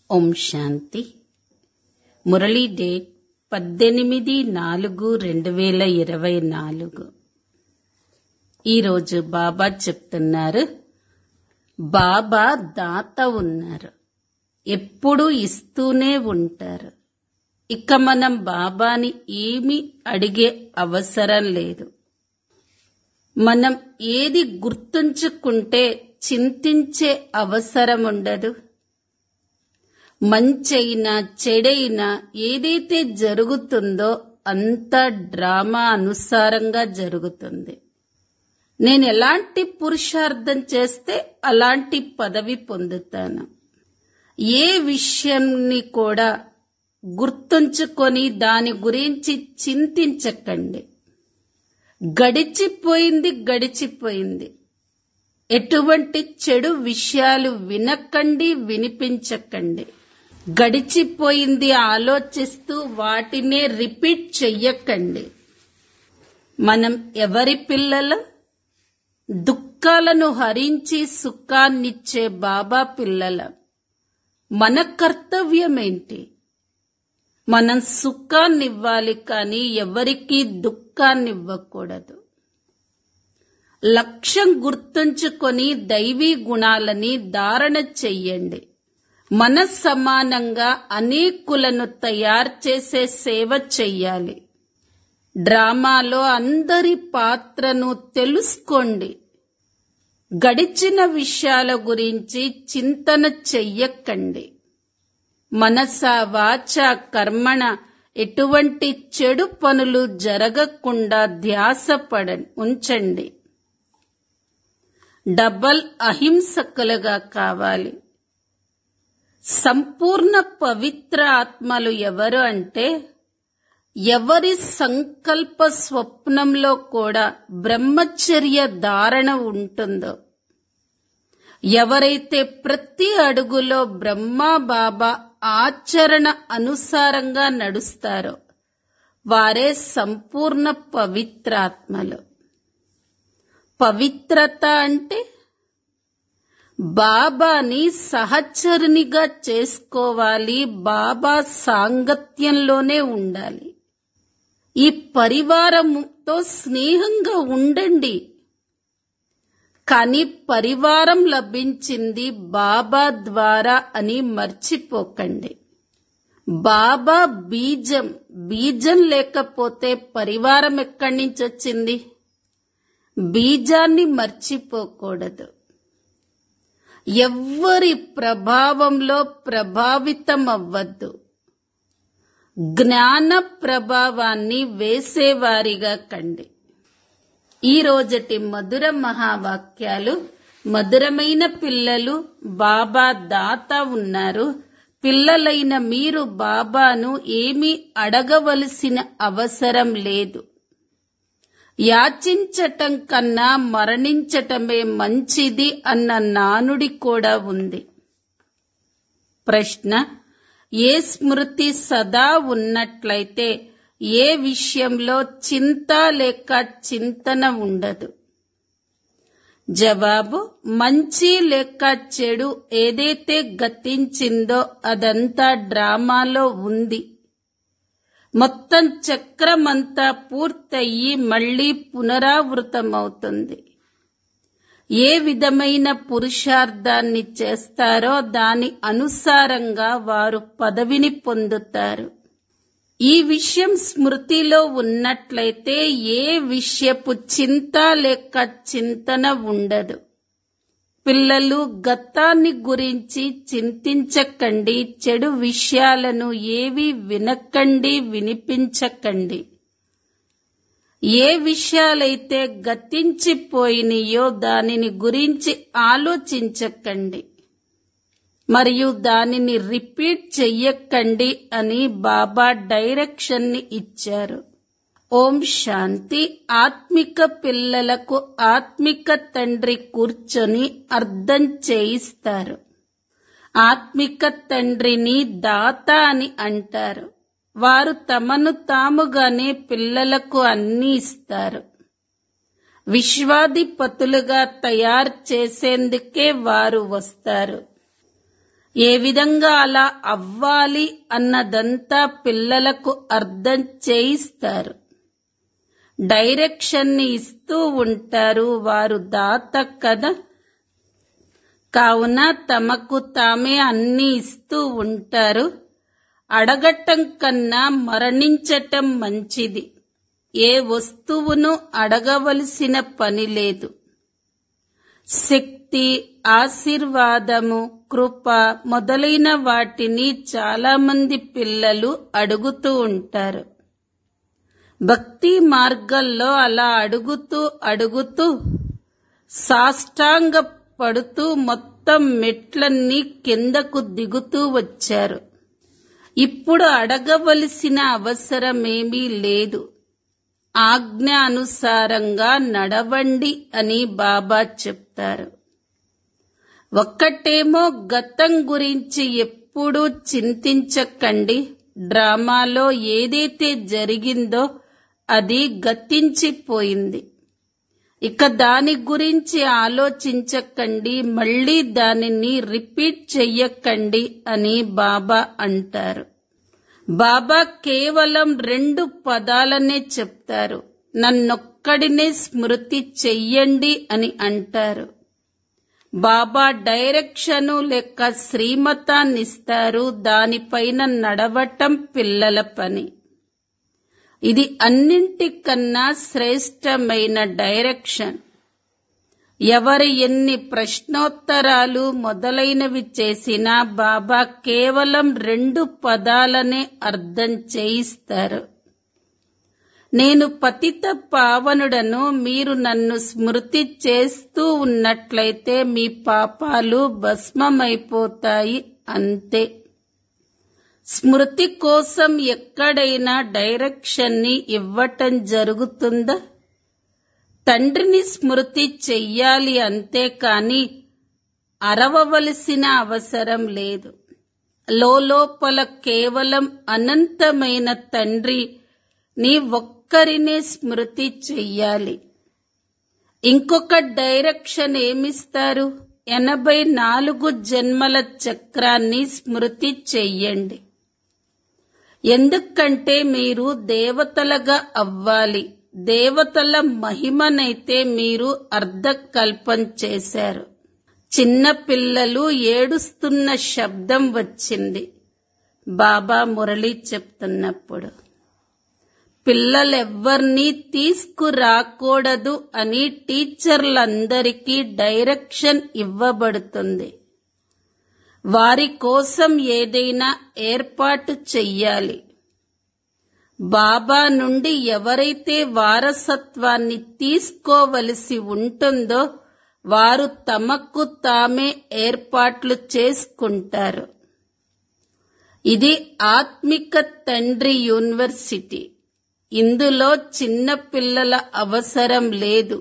ఓం శాంతి Murali date పద్దెనిమిది నాలుగు రెండు వేల ఇరవై నాలుగు ఈరోజు బాబా చెప్తున్నారు బాబా దాత ఉన్నారు ఎప్పుడూ ఇస్తూనే ఉంటారు ఇక మనం బాబాని ఏమీ అడిగే అవసరం లేదు మనం ఏది గుర్తుంచుకుంటే చింతించే అవసరం ఉండదు మంచైనా చెడైనా ఏదైతే జరుగుతుందో అంతా డ్రామా అనుసారంగా జరుగుతుంది నేను ఎలాంటి పురుషార్థం చేస్తే అలాంటి పదవి పొందుతాను ఏ విషయాన్ని కూడా గుర్తుంచుకొని దాని గురించి చింతించకండి గడిచిపోయింది గడిచిపోయింది ఎటువంటి చెడు విషయాలు వినకండి వినిపించకండి గడిచిపోయింది ఆలోచిస్తూ వాటినే రిపీట్ చెయ్యకండి మనం ఎవరి పిల్లలు దుఃఖాలను హరించి సుఖాన్నిచ్చే బాబా పిల్లల మన కర్తవ్యమేంటి మనం సుఖాన్నివ్వాలి కానీ ఎవరికీ దుఃఖాన్నివ్వకూడదు లక్ష్యం గుర్తుంచుకొని దైవీ గుణాలని ధారణ చెయ్యండి మన సమానంగా అనేకులను తయారు చేసే సేవ చెయ్యాలి డ్రామాలో అందరి పాత్రను తెలుసుకోండి గడిచిన విషయాల గురించి చింతన చెయ్యకండి మనస వాచ కర్మణ ఎటువంటి చెడు పనులు జరగకుండా ధ్యాస పడ ఉంచండి డబల్ అహింసకులుగా కావాలి సంపూర్ణ పవిత్ర ఆత్మలు ఎవరు అంటే ఎవరి సంకల్ప స్వప్నంలో కూడా బ్రహ్మచర్య ధారణ ఉంటుందో ఎవరైతే ప్రతి అడుగులో బ్రహ్మా బాబా ఆచరణ అనుసారంగా నడుస్తారో వారే సంపూర్ణ పవిత్రాత్మలు పవిత్రత అంటే బాబాని సహచరునిగా చేసుకోవాలి బాబా సాంగత్యంలోనే ఉండాలి ఈ పరివారంతో స్నేహంగా ఉండండి కానీ పరివారం లభించింది బాబా ద్వారా అని మర్చిపోకండి బాబా బీజం బీజం లేకపోతే పరివారం ఎక్కడి నుంచి వచ్చింది బీజాన్ని మర్చిపోకూడదు ఎవ్వరి ప్రభావంలో ప్రభావితం అవ్వద్దు జ్ఞాన ప్రభావాన్ని వేసేవారిగా కండి ఈ రోజటి మధుర మహావాక్యాలు మధురమైన పిల్లలు బాబా దాత ఉన్నారు పిల్లలైన మీరు బాబాను ఏమీ అడగవలసిన అవసరం లేదు యాచించటం కన్నా మరణించటమే మంచిది అన్న నానుడి కూడా ఉంది ప్రశ్న ఏ స్మృతి సదా ఉన్నట్లయితే ఏ విషయంలో చింత లేక చింతన ఉండదు జవాబు మంచి లేక చెడు ఏదైతే గతించిందో అదంతా డ్రామాలో ఉంది మొత్తం చక్రమంతా పూర్తయి మళ్లీ పునరావృతమవుతుంది ఏ విధమైన పురుషార్థాన్ని చేస్తారో దాని అనుసారంగా వారు పదవిని పొందుతారు ఈ విషయం స్మృతిలో ఉన్నట్లయితే ఏ విషయపు చింత లేక చింతన ఉండదు పిల్లలు గతాన్ని గురించి చింతించకండి చెడు విషయాలను ఏవి వినకండి వినిపించకండి ఏ విషయాలైతే గతించిపోయినాయో దానిని గురించి ఆలోచించకండి మరియు దానిని రిపీట్ చెయ్యకండి అని బాబా డైరెక్షన్ ని ఇచ్చారు ఓం శాంతి ఆత్మిక పిల్లలకు ఆత్మిక తండ్రి కూర్చొని అర్థం చేయిస్తారు ఆత్మిక తండ్రిని దాత అని అంటారు వారు తమను తాముగానే పిల్లలకు అన్ని ఇస్తారు విశ్వాధిపతులుగా తయారు చేసేందుకే వారు వస్తారు ఏ విధంగా అలా అవ్వాలి అన్నదంతా పిల్లలకు అర్థం చేయిస్తారు డైరెక్షన్ ని ఇస్తూ ఉంటారు వారు దాత కదా కావున తమకు తామే అన్ని ఇస్తూ ఉంటారు అడగటం కన్నా మరణించటం మంచిది ఏ వస్తువును అడగవలసిన పని లేదు శక్తి ఆశీర్వాదము కృప మొదలైన వాటిని చాలా మంది పిల్లలు అడుగుతూ ఉంటారు భక్తి మార్గంలో అలా అడుగుతూ అడుగుతూ సాష్టాంగ పడుతూ మొత్తం మెట్లన్నీ కిందకు దిగుతూ వచ్చారు ఇప్పుడు అడగవలసిన అవసరమేమీ లేదు ఆజ్ఞ అనుసారంగా నడవండి అని బాబా చెప్తారు ఒక్కటేమో గతం గురించి ఎప్పుడూ చింతించకండి డ్రామాలో ఏదైతే జరిగిందో అది గతించిపోయింది ఇక దాని గురించి ఆలోచించకండి మళ్ళీ దానిని రిపీట్ చెయ్యకండి అని బాబా అంటారు బాబా కేవలం రెండు పదాలనే చెప్తారు నన్నొక్కడినే స్మృతి చెయ్యండి అని అంటారు బాబా డైరెక్షను లేక శ్రీమతాన్నిస్తారు దానిపైన నడవటం పిల్లల పని ఇది అన్నింటికన్నా శ్రేష్టమైన డైరెక్షన్ ఎవరు ఎన్ని ప్రశ్నోత్తరాలు మొదలైనవి చేసినా బాబా కేవలం రెండు పదాలనే అర్థం చేయిస్తారు నేను పతిత పావనుడను మీరు నన్ను స్మృతి చేస్తూ ఉన్నట్లయితే మీ పాపాలు భస్మమైపోతాయి అంతే స్మృతి కోసం ఎక్కడైనా డైరెక్షన్ ని ఇవ్వటం జరుగుతుందా తండ్రిని స్మృతి చెయ్యాలి అంతే కాని అరవవలసిన అవసరం లేదు లోపల కేవలం అనంతమైన తండ్రి నీ ఒక్కరినే స్మృతి చెయ్యాలి ఇంకొక డైరెక్షన్ ఏమిస్తారు ఎనభై నాలుగు జన్మల చక్రాన్ని స్మృతి చెయ్యండి ఎందుకంటే మీరు దేవతలుగా అవ్వాలి దేవతల మహిమనైతే మీరు అర్ధకల్పం చేశారు చిన్న పిల్లలు ఏడుస్తున్న శబ్దం వచ్చింది బాబా మురళి చెప్తున్నప్పుడు పిల్లలెవ్వర్నీ తీసుకురాకూడదు అని టీచర్లందరికీ డైరెక్షన్ ఇవ్వబడుతుంది వారి కోసం ఏదైనా ఏర్పాటు చెయ్యాలి బాబా నుండి ఎవరైతే వారసత్వాన్ని తీసుకోవలసి ఉంటుందో వారు తమకు తామే ఏర్పాట్లు చేసుకుంటారు ఇది ఆత్మిక తండ్రి యూనివర్సిటీ ఇందులో చిన్న పిల్లల అవసరం లేదు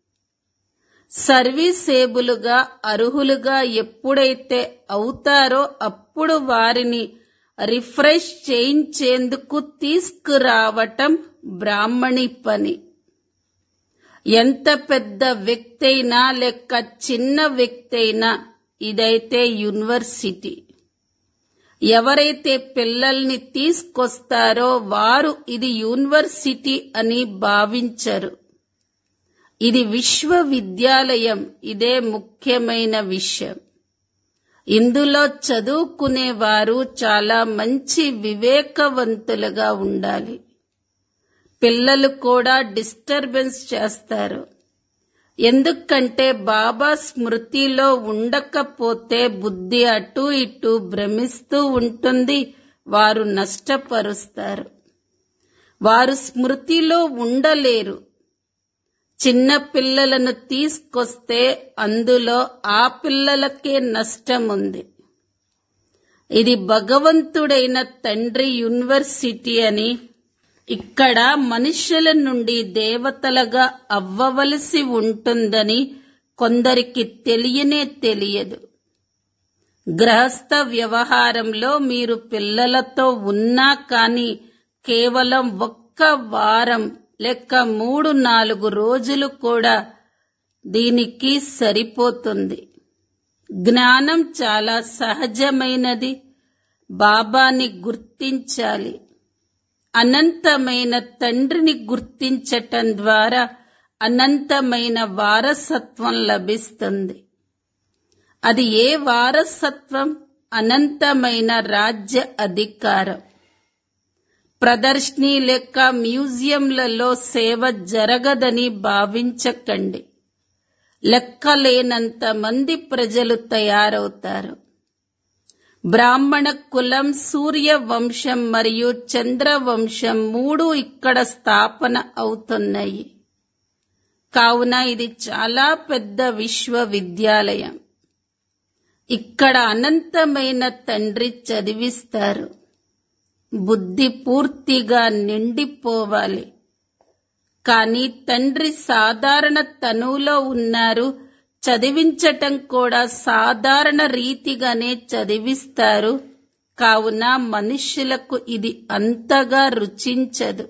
సర్వీసేబులుగా అర్హులుగా ఎప్పుడైతే అవుతారో అప్పుడు వారిని రిఫ్రెష్ చేయించేందుకు తీసుకురావటం బ్రాహ్మణి పని ఎంత పెద్ద వ్యక్తి అయినా లేక చిన్న వ్యక్తి అయినా ఇదైతే యూనివర్సిటీ ఎవరైతే పిల్లల్ని తీసుకొస్తారో వారు ఇది యూనివర్సిటీ అని భావించరు ఇది విశ్వవిద్యాలయం ఇదే ముఖ్యమైన విషయం ఇందులో చదువుకునేవారు చాలా మంచి వివేకవంతులుగా ఉండాలి పిల్లలు కూడా డిస్టర్బెన్స్ చేస్తారు ఎందుకంటే బాబా స్మృతిలో ఉండకపోతే బుద్ధి అటు ఇటు భ్రమిస్తూ ఉంటుంది వారు నష్టపరుస్తారు వారు స్మృతిలో ఉండలేరు చిన్న పిల్లలను తీసుకొస్తే అందులో ఆ పిల్లలకే నష్టం ఉంది ఇది భగవంతుడైన తండ్రి యూనివర్సిటీ అని ఇక్కడ మనుషుల నుండి దేవతలుగా అవ్వవలసి ఉంటుందని కొందరికి తెలియనే తెలియదు గృహస్థ వ్యవహారంలో మీరు పిల్లలతో ఉన్నా కానీ కేవలం ఒక్క వారం లెక్క మూడు నాలుగు రోజులు కూడా దీనికి సరిపోతుంది జ్ఞానం చాలా సహజమైనది బాబాని గుర్తించాలి అనంతమైన తండ్రిని గుర్తించటం ద్వారా అనంతమైన వారసత్వం లభిస్తుంది అది ఏ వారసత్వం అనంతమైన రాజ్య అధికారం ప్రదర్శని లెక్క మ్యూజియంలలో సేవ జరగదని భావించకండి లెక్కలేనంత మంది ప్రజలు తయారవుతారు బ్రాహ్మణ కులం సూర్య వంశం మరియు చంద్ర వంశం మూడు ఇక్కడ స్థాపన అవుతున్నాయి కావున ఇది చాలా పెద్ద విశ్వవిద్యాలయం ఇక్కడ అనంతమైన తండ్రి చదివిస్తారు బుద్ధి పూర్తిగా నిండిపోవాలి కానీ తండ్రి సాధారణ తనువులో ఉన్నారు చదివించటం కూడా సాధారణ రీతిగానే చదివిస్తారు కావున మనుష్యులకు ఇది అంతగా రుచించదు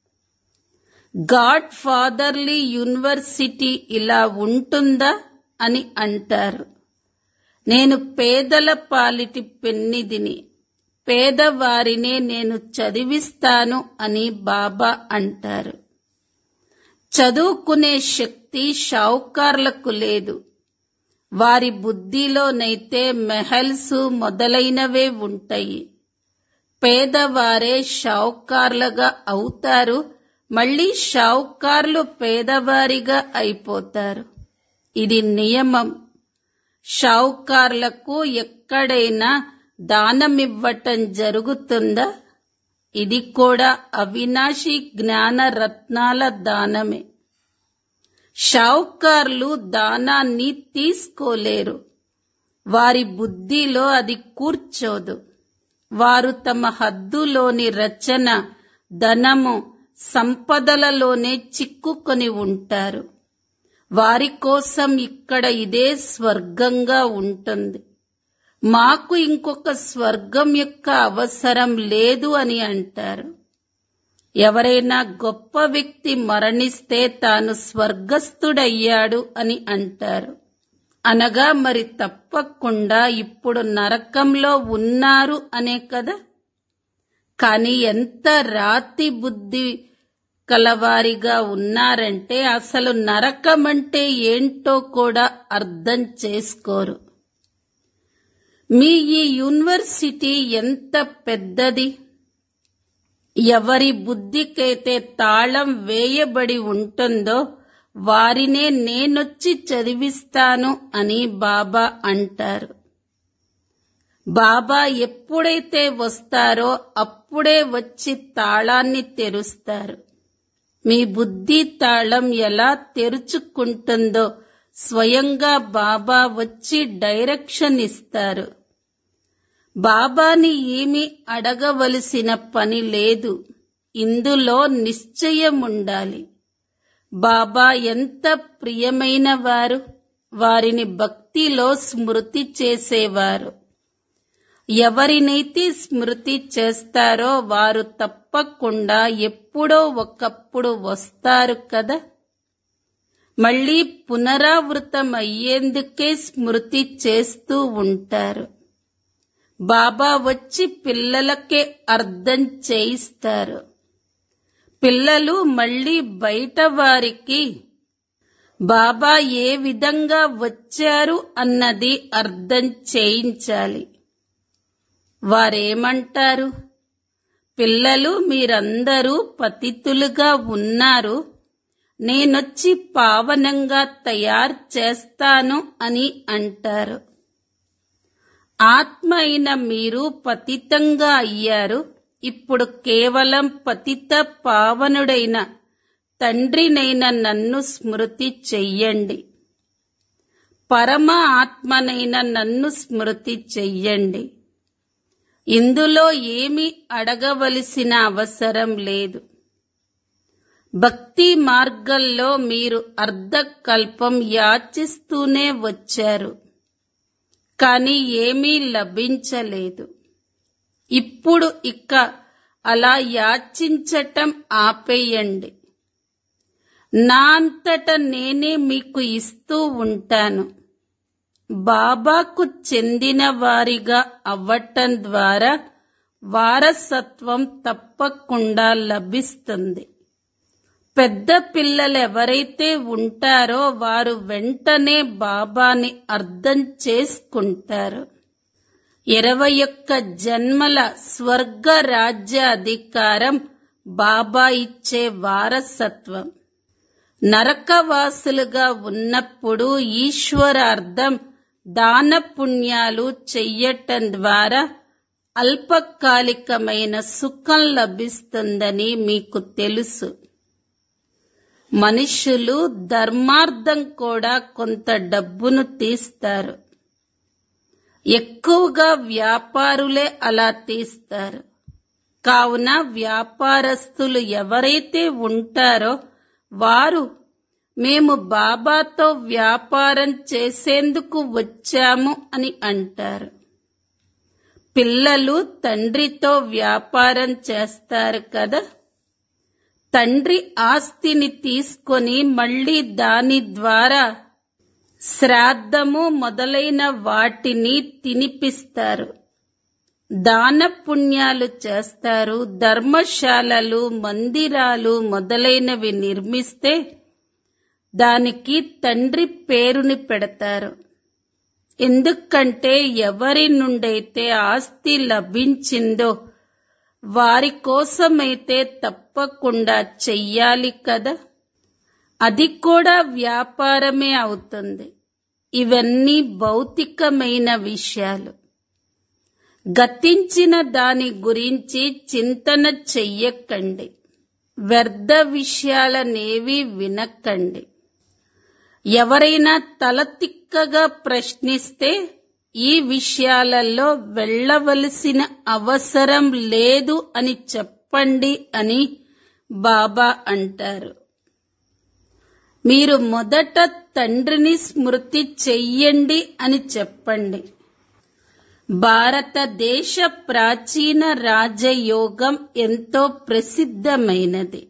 గాడ్ ఫాదర్లీ యూనివర్సిటీ ఇలా ఉంటుందా అని అంటారు నేను పేదల పాలిటి పెన్నిదిని పేదవారినే నేను చదివిస్తాను అని బాబా అంటారు చదువుకునే శక్తి షావుకార్లకు లేదు వారి బుద్ధిలోనైతే మెహల్స్ మొదలైనవే ఉంటాయి పేదవారే షావుకార్లుగా అవుతారు మళ్ళీ షావుకార్లు పేదవారిగా అయిపోతారు ఇది నియమం షావుకార్లకు ఎక్కడైనా దానమివ్వటం జరుగుతుందా ఇది కూడా అవినాశి జ్ఞాన రత్నాల దానమే షావుకార్లు దానాన్ని తీసుకోలేరు వారి బుద్ధిలో అది కూర్చోదు వారు తమ హద్దులోని రచన ధనము సంపదలలోనే చిక్కుకొని ఉంటారు వారి కోసం ఇక్కడ ఇదే స్వర్గంగా ఉంటుంది మాకు ఇంకొక స్వర్గం యొక్క అవసరం లేదు అని అంటారు ఎవరైనా గొప్ప వ్యక్తి మరణిస్తే తాను స్వర్గస్థుడయ్యాడు అని అంటారు అనగా మరి తప్పకుండా ఇప్పుడు నరకంలో ఉన్నారు అనే కదా కానీ ఎంత రాతి బుద్ధి కలవారిగా ఉన్నారంటే అసలు నరకం అంటే ఏంటో కూడా అర్థం చేసుకోరు మీ ఈ యూనివర్సిటీ ఎంత పెద్దది ఎవరి బుద్ధికైతే తాళం వేయబడి ఉంటుందో వారినే నేనొచ్చి చదివిస్తాను అని బాబా అంటారు బాబా ఎప్పుడైతే వస్తారో అప్పుడే వచ్చి తాళాన్ని తెరుస్తారు మీ బుద్ధి తాళం ఎలా తెరుచుకుంటుందో స్వయంగా బాబా వచ్చి డైరెక్షన్ ఇస్తారు బాబాని ఏమి అడగవలసిన పని లేదు ఇందులో నిశ్చయం ఉండాలి బాబా ఎంత ప్రియమైన వారు వారిని భక్తిలో స్మృతి చేసేవారు ఎవరినైతే స్మృతి చేస్తారో వారు తప్పకుండా ఎప్పుడో ఒకప్పుడు వస్తారు కదా మళ్ళీ పునరావృతం అయ్యేందుకే స్మృతి చేస్తూ ఉంటారు బాబా వచ్చి పిల్లలకే అర్థం చేయిస్తారు పిల్లలు మళ్ళీ బయట వారికి బాబా ఏ విధంగా వచ్చారు అన్నది అర్థం చేయించాలి వారేమంటారు పిల్లలు మీరందరూ పతితులుగా ఉన్నారు నేనొచ్చి పావనంగా తయారు చేస్తాను అని అంటారు ఆత్మ అయిన మీరు పతితంగా అయ్యారు ఇప్పుడు కేవలం పతిత పావనుడైన తండ్రినైన నన్ను స్మృతి చెయ్యండి పరమ ఆత్మనైన నన్ను స్మృతి చెయ్యండి ఇందులో ఏమి అడగవలసిన అవసరం లేదు భక్తి మార్గంలో మీరు అర్ధకల్పం యాచిస్తూనే వచ్చారు కానీ ఏమీ లభించలేదు ఇప్పుడు ఇక అలా యాచించటం ఆపేయండి నా అంతట నేనే మీకు ఇస్తూ ఉంటాను బాబాకు చెందిన వారిగా అవ్వటం ద్వారా వారసత్వం తప్పకుండా లభిస్తుంది పెద్ద పిల్లలు ఎవరైతే ఉంటారో వారు వెంటనే బాబాని అర్థం చేసుకుంటారు ఇరవై ఒక్క జన్మల స్వర్గ రాజ్య అధికారం బాబా ఇచ్చే వారసత్వం నరకవాసులుగా ఉన్నప్పుడు ఈశ్వరార్థం దాన పుణ్యాలు చెయ్యటం ద్వారా అల్పకాలికమైన సుఖం లభిస్తుందని మీకు తెలుసు మనుషులు ధర్మార్థం కూడా కొంత డబ్బును తీస్తారు ఎక్కువగా వ్యాపారులే అలా తీస్తారు కావున వ్యాపారస్తులు ఎవరైతే ఉంటారో వారు మేము బాబాతో వ్యాపారం చేసేందుకు వచ్చాము అని అంటారు పిల్లలు తండ్రితో వ్యాపారం చేస్తారు కదా తండ్రి ఆస్తిని తీసుకొని మళ్ళీ దాని ద్వారా శ్రాద్ధము మొదలైన వాటిని తినిపిస్తారు దాన పుణ్యాలు చేస్తారు ధర్మశాలలు మందిరాలు మొదలైనవి నిర్మిస్తే దానికి తండ్రి పేరుని పెడతారు ఎందుకంటే ఎవరి నుండైతే ఆస్తి లభించిందో వారి కోసమైతే తప్పకుండా చెయ్యాలి కదా అది కూడా వ్యాపారమే అవుతుంది ఇవన్నీ భౌతికమైన విషయాలు గతించిన దాని గురించి చింతన చెయ్యకండి వ్యర్థ విషయాలనేవి వినకండి ఎవరైనా తలతిక్కగా ప్రశ్నిస్తే ఈ విషయాలలో వెళ్ళవలసిన అవసరం లేదు అని చెప్పండి అని బాబా అంటారు మీరు మొదట తండ్రిని స్మృతి చెయ్యండి అని చెప్పండి భారతదేశ ప్రాచీన రాజయోగం ఎంతో ప్రసిద్ధమైనది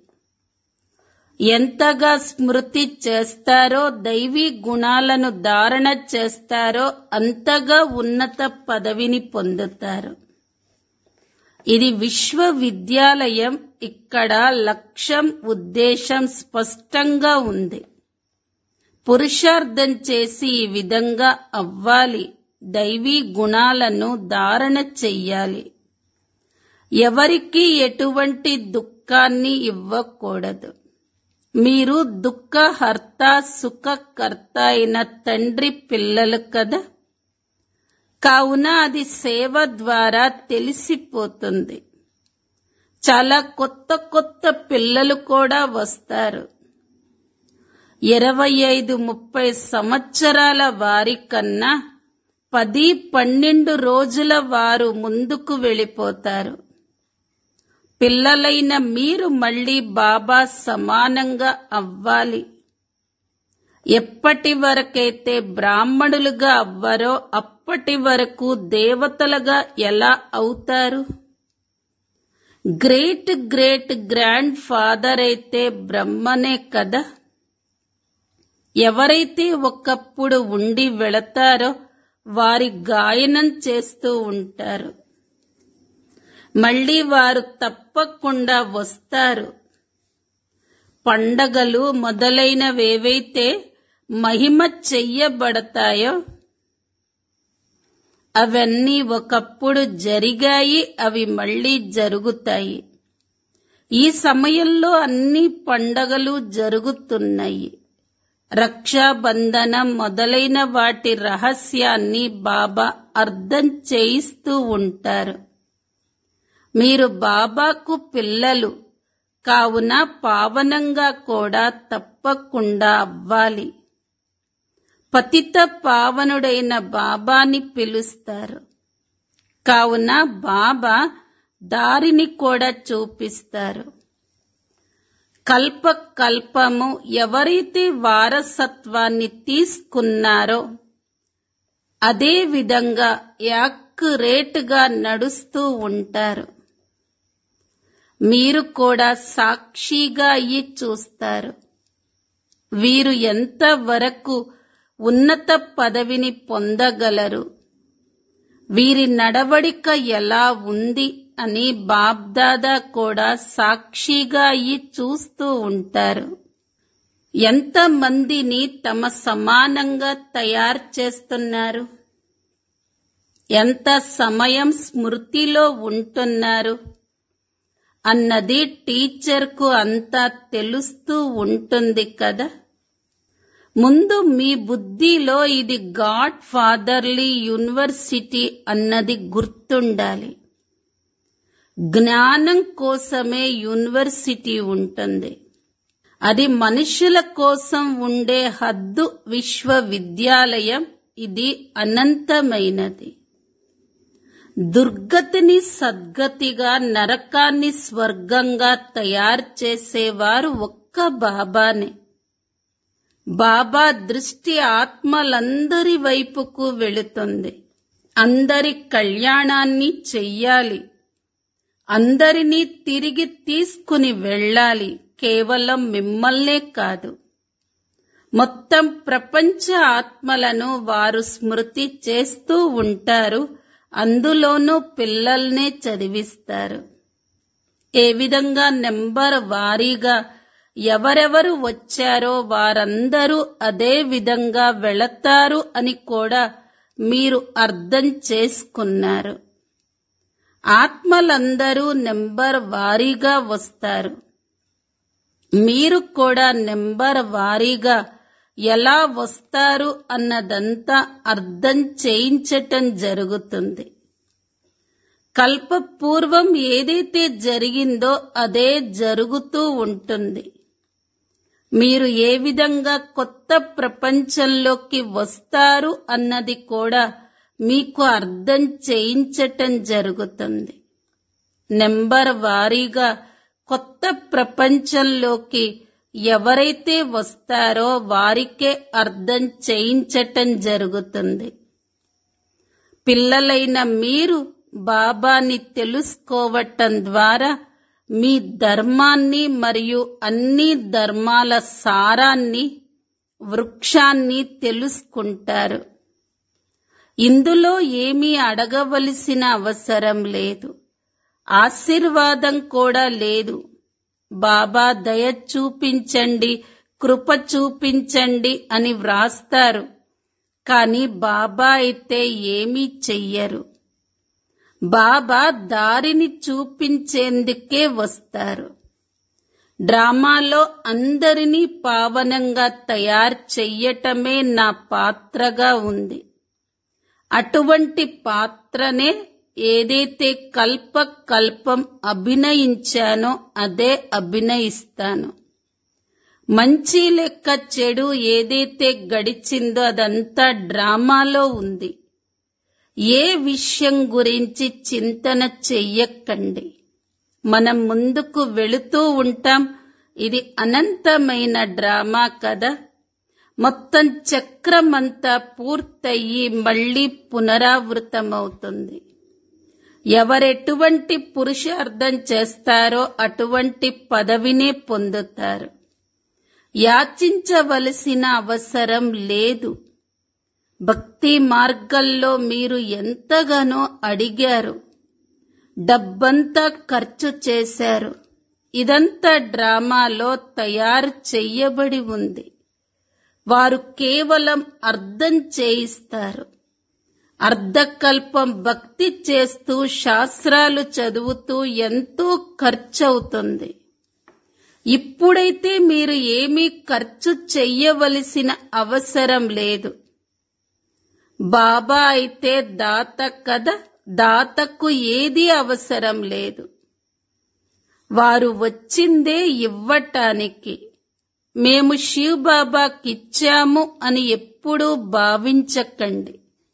ఎంతగా స్మృతి చేస్తారో దైవీ గుణాలను ధారణ చేస్తారో అంతగా ఉన్నత పదవిని పొందుతారు ఇది విశ్వవిద్యాలయం ఇక్కడ లక్ష్యం ఉద్దేశం స్పష్టంగా ఉంది పురుషార్థం చేసి ఈ విధంగా అవ్వాలి దైవీ గుణాలను ధారణ చెయ్యాలి ఎవరికి ఎటువంటి దుఃఖాన్ని ఇవ్వకూడదు మీరు దుఃఖహర్త సుఖకర్త అయిన తండ్రి పిల్లలు కదా కావున అది సేవ ద్వారా తెలిసిపోతుంది చాలా కొత్త కొత్త పిల్లలు కూడా వస్తారు ఇరవై ఐదు ముప్పై సంవత్సరాల వారి కన్నా పది పన్నెండు రోజుల వారు ముందుకు వెళ్ళిపోతారు పిల్లలైన మీరు మళ్ళీ బాబా సమానంగా అవ్వాలి ఎప్పటి వరకైతే బ్రాహ్మణులుగా అవ్వరో అప్పటి వరకు దేవతలుగా ఎలా అవుతారు గ్రేట్ గ్రేట్ గ్రాండ్ ఫాదర్ అయితే బ్రహ్మనే కదా ఎవరైతే ఒకప్పుడు ఉండి వెళతారో వారి గాయనం చేస్తూ ఉంటారు మళ్ళీ వారు తప్పకుండా వస్తారు పండగలు మొదలైనవేవైతే మహిమ చెయ్యబడతాయో అవన్నీ ఒకప్పుడు జరిగాయి అవి మళ్ళీ జరుగుతాయి ఈ సమయంలో అన్ని పండగలు జరుగుతున్నాయి రక్షాబంధనం మొదలైన వాటి రహస్యాన్ని బాబా అర్థం చేయిస్తూ ఉంటారు మీరు బాబాకు పిల్లలు కావున పావనంగా కూడా తప్పకుండా అవ్వాలి పతిత పావనుడైన బాబాని పిలుస్తారు కావున బాబా దారిని కూడా చూపిస్తారు కల్ప కల్పము ఎవరైతే వారసత్వాన్ని తీసుకున్నారో అదే విధంగా యాక్యురేట్గా నడుస్తూ ఉంటారు మీరు కూడా సాక్షిగా అయ్యి చూస్తారు వీరు ఎంత వరకు ఉన్నత పదవిని పొందగలరు వీరి నడవడిక ఎలా ఉంది అని బాబ్దాదా కూడా సాక్షిగా అయి చూస్తూ ఉంటారు ఎంతమందిని తమ సమానంగా తయారు చేస్తున్నారు ఎంత సమయం స్మృతిలో ఉంటున్నారు అన్నది టీచర్కు అంతా తెలుస్తూ ఉంటుంది కదా ముందు మీ బుద్ధిలో ఇది గాడ్ ఫాదర్లీ యూనివర్సిటీ అన్నది గుర్తుండాలి జ్ఞానం కోసమే యూనివర్సిటీ ఉంటుంది అది మనుషుల కోసం ఉండే హద్దు విశ్వవిద్యాలయం ఇది అనంతమైనది దుర్గతిని సద్గతిగా నరకాన్ని స్వర్గంగా తయారు చేసేవారు ఒక్క బాబానే బాబా దృష్టి ఆత్మలందరి వైపుకు వెళుతుంది అందరి కళ్యాణాన్ని చెయ్యాలి అందరినీ తిరిగి తీసుకుని వెళ్ళాలి కేవలం మిమ్మల్నే కాదు మొత్తం ప్రపంచ ఆత్మలను వారు స్మృతి చేస్తూ ఉంటారు అందులోనూ పిల్లల్నే చదివిస్తారు ఏ విధంగా నెంబర్ వారీగా ఎవరెవరు వచ్చారో వారందరూ అదే విధంగా వెళతారు అని కూడా మీరు అర్థం చేసుకున్నారు ఆత్మలందరూ నెంబర్ వారీగా వస్తారు మీరు కూడా నెంబర్ వారీగా ఎలా వస్తారు అన్నదంతా అర్థం చేయించటం జరుగుతుంది కల్పపూర్వం ఏదైతే జరిగిందో అదే జరుగుతూ ఉంటుంది మీరు ఏ విధంగా కొత్త ప్రపంచంలోకి వస్తారు అన్నది కూడా మీకు అర్థం చేయించటం జరుగుతుంది నెంబర్ వారీగా కొత్త ప్రపంచంలోకి ఎవరైతే వస్తారో వారికే అర్థం చేయించటం జరుగుతుంది పిల్లలైన మీరు బాబాని తెలుసుకోవటం ద్వారా మీ ధర్మాన్ని మరియు అన్ని ధర్మాల సారాన్ని వృక్షాన్ని తెలుసుకుంటారు ఇందులో ఏమీ అడగవలసిన అవసరం లేదు ఆశీర్వాదం కూడా లేదు బాబా దయ చూపించండి కృప చూపించండి అని వ్రాస్తారు కాని బాబా అయితే ఏమీ చెయ్యరు బాబా దారిని చూపించేందుకే వస్తారు డ్రామాలో అందరినీ పావనంగా తయారు చెయ్యటమే నా పాత్రగా ఉంది అటువంటి పాత్రనే ఏదైతే కల్ప కల్పం అభినయించానో అదే అభినయిస్తాను మంచి లెక్క చెడు ఏదైతే గడిచిందో అదంతా డ్రామాలో ఉంది ఏ విషయం గురించి చింతన చెయ్యకండి మనం ముందుకు వెళుతూ ఉంటాం ఇది అనంతమైన డ్రామా కదా మొత్తం చక్రమంతా పూర్తయి మళ్లీ పునరావృతమవుతుంది ఎవరెటువంటి పురుషార్థం చేస్తారో అటువంటి పదవినే పొందుతారు యాచించవలసిన అవసరం లేదు భక్తి మార్గంలో మీరు ఎంతగానో అడిగారు డబ్బంతా ఖర్చు చేశారు ఇదంతా డ్రామాలో తయారు చెయ్యబడి ఉంది వారు కేవలం అర్థం చేయిస్తారు అర్ధకల్పం భక్తి చేస్తూ శాస్త్రాలు చదువుతూ ఎంతో ఖర్చవుతుంది ఇప్పుడైతే మీరు ఏమీ ఖర్చు చెయ్యవలసిన అవసరం లేదు బాబా అయితే దాత కదా దాతకు ఏది అవసరం లేదు వారు వచ్చిందే ఇవ్వటానికి మేము శివ్ బాబాకిచ్చాము అని ఎప్పుడూ భావించకండి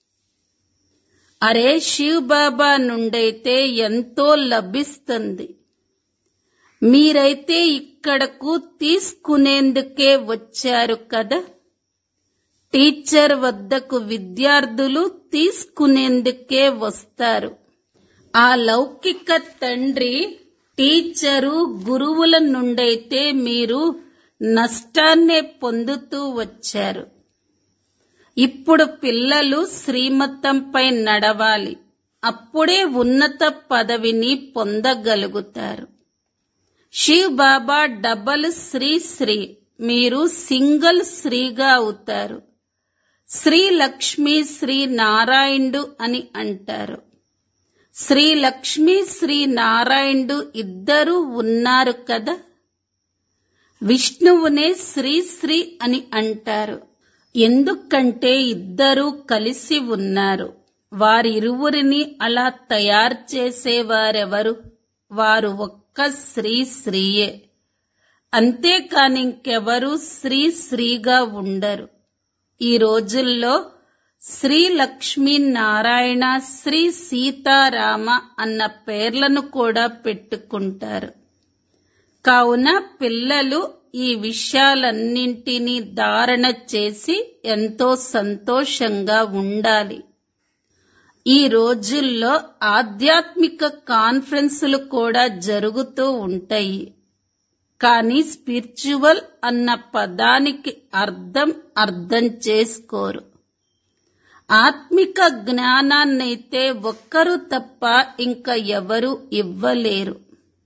అరే శివ్ బాబా నుండైతే ఎంతో లభిస్తుంది మీరైతే ఇక్కడకు తీసుకునేందుకే వచ్చారు కదా టీచర్ వద్దకు విద్యార్థులు తీసుకునేందుకే వస్తారు ఆ లౌకిక తండ్రి టీచరు గురువుల నుండైతే మీరు నష్టాన్నే పొందుతూ వచ్చారు ఇప్పుడు పిల్లలు శ్రీమతంపై నడవాలి అప్పుడే ఉన్నత పదవిని పొందగలుగుతారు శివ్ బాబా డబల్ శ్రీ శ్రీ మీరు సింగిల్ శ్రీగా అవుతారు శ్రీ లక్ష్మి శ్రీ నారాయణుడు అని అంటారు శ్రీ లక్ష్మి శ్రీ నారాయణుడు ఇద్దరు ఉన్నారు కదా విష్ణువునే శ్రీ శ్రీ అని అంటారు ఎందుకంటే ఇద్దరూ కలిసి ఉన్నారు వారిరువురిని అలా తయారు చేసేవారెవరు వారు ఒక్క శ్రీ శ్రీయే అంతేకాని ఇంకెవరూ శ్రీ శ్రీగా ఉండరు ఈ రోజుల్లో శ్రీ లక్ష్మీ నారాయణ శ్రీ సీతారామ అన్న పేర్లను కూడా పెట్టుకుంటారు కావున పిల్లలు ఈ విషయాలన్నింటినీ ధారణ చేసి ఎంతో సంతోషంగా ఉండాలి ఈ రోజుల్లో ఆధ్యాత్మిక కాన్ఫరెన్సులు కూడా జరుగుతూ ఉంటాయి కానీ స్పిరిచువల్ అన్న పదానికి అర్థం అర్థం చేసుకోరు ఆత్మిక జ్ఞానాన్నైతే ఒక్కరు తప్ప ఇంకా ఎవరు ఇవ్వలేరు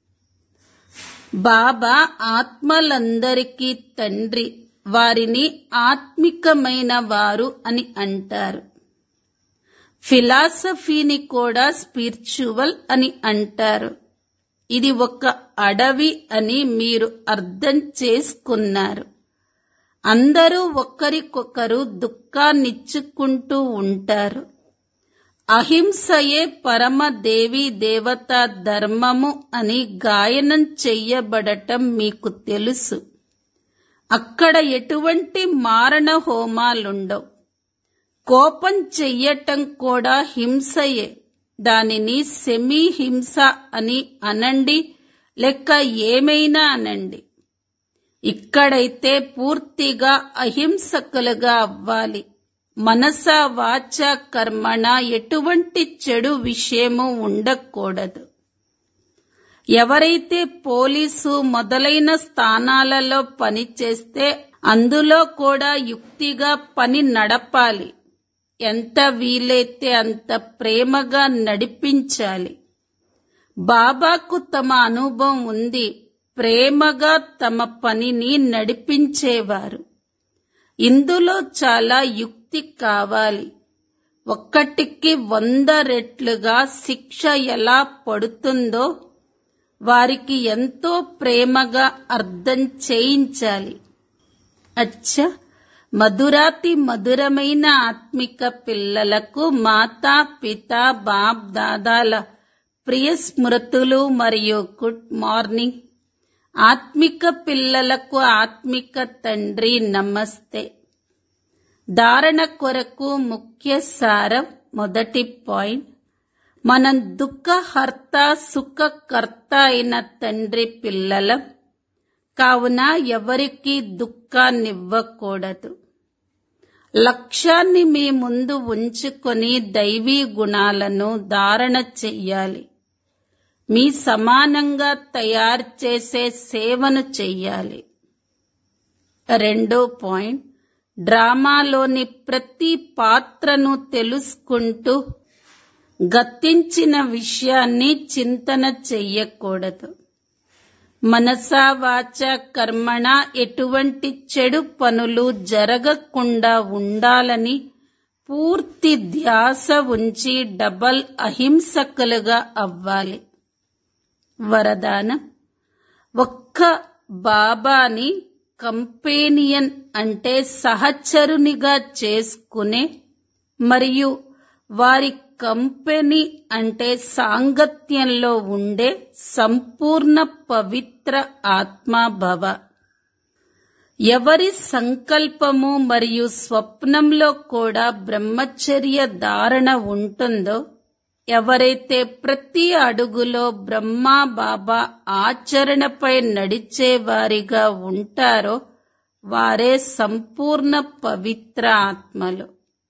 బాబా ఆత్మలందరికీ తండ్రి వారిని ఆత్మికమైన వారు అని అంటారు ఫిలాసఫీని కూడా స్పిరిచువల్ అని అంటారు ఇది ఒక అడవి అని మీరు అర్థం చేసుకున్నారు అందరూ ఒకరికొకరు దుఃఖాన్నిచ్చుకుంటూ ఉంటారు అహింసయే పరమ దేవి దేవత ధర్మము అని గాయనం చెయ్యబడటం మీకు తెలుసు అక్కడ ఎటువంటి మారణ హోమాలుండవు కోపం చెయ్యటం కూడా హింసయే దానిని సెమీ హింస అని అనండి లెక్క ఏమైనా అనండి ఇక్కడైతే పూర్తిగా అహింసకులుగా అవ్వాలి మనస వాచ కర్మణ ఎటువంటి చెడు విషయము ఉండకూడదు ఎవరైతే పోలీసు మొదలైన స్థానాలలో పనిచేస్తే అందులో కూడా యుక్తిగా పని నడపాలి ఎంత వీలైతే అంత ప్రేమగా నడిపించాలి బాబాకు తమ అనుభవం ఉంది ప్రేమగా తమ పనిని నడిపించేవారు ఇందులో చాలా యుక్తి కావాలి ఒక్కటికి వంద రెట్లుగా శిక్ష ఎలా పడుతుందో వారికి ఎంతో ప్రేమగా అర్థం చేయించాలి అచ్చా మధురాతి మధురమైన ఆత్మిక పిల్లలకు మాతా పిత బాప్ దాదాల ప్రియ స్మృతులు మరియు గుడ్ మార్నింగ్ ఆత్మిక పిల్లలకు ఆత్మిక తండ్రి నమస్తే ధారణ కొరకు ముఖ్య సారం మొదటి పాయింట్ మనం దుఃఖహర్త సుఖకర్త అయిన తండ్రి పిల్లలం కావున ఎవరికి దుఃఖాన్నివ్వకూడదు లక్ష్యాన్ని మీ ముందు ఉంచుకొని దైవీ గుణాలను ధారణ చెయ్యాలి మీ సమానంగా తయారు చేసే సేవను చెయ్యాలి రెండో పాయింట్ డ్రామాలోని ప్రతి పాత్రను తెలుసుకుంటూ గతించిన విషయాన్ని చింతన చెయ్యకూడదు మనసా వాచ కర్మణ ఎటువంటి చెడు పనులు జరగకుండా ఉండాలని పూర్తి ధ్యాస ఉంచి డబల్ అహింసకులుగా అవ్వాలి వరదానం ఒక్క బాబాని కంపేనియన్ అంటే సహచరునిగా చేసుకునే మరియు వారి కంపెనీ అంటే సాంగత్యంలో ఉండే సంపూర్ణ పవిత్ర ఆత్మాభవ ఎవరి సంకల్పము మరియు స్వప్నంలో కూడా బ్రహ్మచర్య ధారణ ఉంటుందో ఎవరైతే ప్రతి అడుగులో బ్రహ్మా బాబా ఆచరణపై నడిచేవారిగా ఉంటారో వారే సంపూర్ణ పవిత్ర ఆత్మలు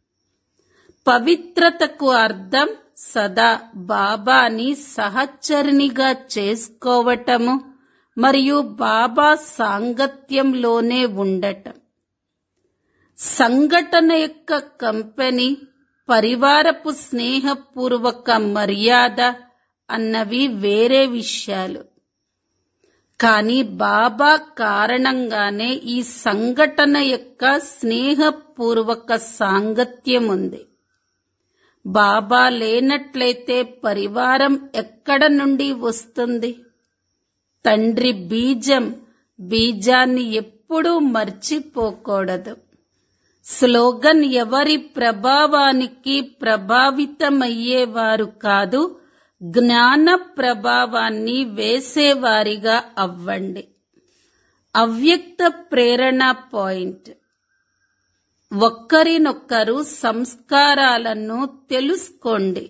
పవిత్రతకు అర్థం సదా బాబాని సహచరునిగా చేసుకోవటము మరియు బాబా సాంగత్యంలోనే ఉండటం సంఘటన యొక్క కంపెనీ పరివారపు స్నేహపూర్వక మర్యాద అన్నవి వేరే విషయాలు కానీ బాబా కారణంగానే ఈ సంఘటన యొక్క స్నేహపూర్వక సాంగత్యం ఉంది బాబా లేనట్లయితే పరివారం ఎక్కడ నుండి వస్తుంది తండ్రి బీజం బీజాన్ని ఎప్పుడూ మర్చిపోకూడదు స్లోగన్ ఎవరి ప్రభావానికి ప్రభావితమయ్యేవారు కాదు జ్ఞాన ప్రభావాన్ని వేసేవారిగా అవ్వండి అవ్యక్త ప్రేరణ పాయింట్ ఒక్కరినొక్కరు సంస్కారాలను తెలుసుకోండి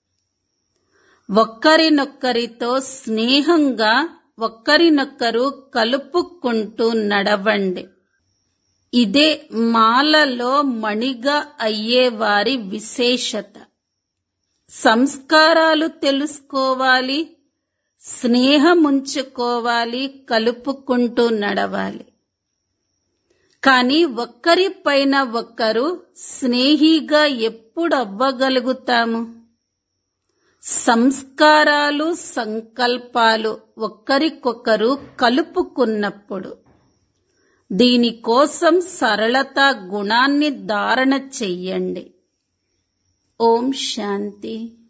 ఒక్కరినొక్కరితో స్నేహంగా ఒక్కరినొక్కరు కలుపుకుంటూ నడవండి ఇదే మాలలో మణిగా అయ్యేవారి విశేషత సంస్కారాలు తెలుసుకోవాలి స్నేహముంచుకోవాలి కలుపుకుంటూ నడవాలి కానీ ఒక్కరిపైన ఒక్కరు స్నేహిగా ఎప్పుడు అవ్వగలుగుతాము సంస్కారాలు సంకల్పాలు ఒక్కరికొకరు కలుపుకున్నప్పుడు దీనికోసం సరళత గుణాన్ని ధారణ చెయ్యండి ఓం శాంతి